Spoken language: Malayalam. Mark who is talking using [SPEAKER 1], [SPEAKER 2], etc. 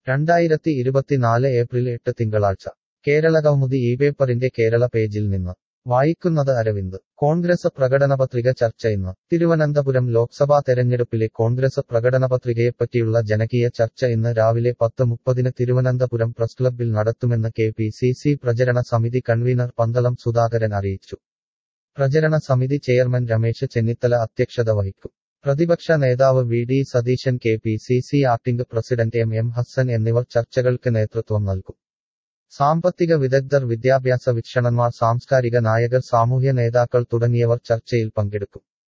[SPEAKER 1] രണ്ടായിരത്തി ഇരുപത്തിനാല് ഏപ്രിൽ എട്ട് തിങ്കളാഴ്ച കേരളകൗമുദി ഈ പേപ്പറിന്റെ കേരള പേജിൽ നിന്ന് വായിക്കുന്നത് അരവിന്ദ് കോൺഗ്രസ് പ്രകടനപത്രിക ചർച്ച ഇന്ന് തിരുവനന്തപുരം ലോക്സഭാ തെരഞ്ഞെടുപ്പിലെ കോൺഗ്രസ് പ്രകടനപത്രികയെപ്പറ്റിയുള്ള ജനകീയ ചർച്ച ഇന്ന് രാവിലെ പത്ത് മുപ്പതിന് തിരുവനന്തപുരം പ്രസ് ക്ലബ്ബിൽ നടത്തുമെന്ന് കെ പി സി സി പ്രചരണ സമിതി കൺവീനർ പന്തളം സുധാകരൻ അറിയിച്ചു പ്രചരണ സമിതി ചെയർമാൻ രമേശ് ചെന്നിത്തല അധ്യക്ഷത വഹിക്കും പ്രതിപക്ഷ നേതാവ് V D Satheesan K P C C acting president M M Hassan എന്നിവർ ചർച്ചകൾക്ക് നേതൃത്വം നൽകും സാമ്പത്തിക വിദഗ്ധർ വിദ്യാഭ്യാസ വീക്ഷണന്മാർ സാംസ്കാരിക നായകർ സാമൂഹ്യ നേതാക്കൾ തുടങ്ങിയവർ ചർച്ചയിൽ പങ്കെടുക്കും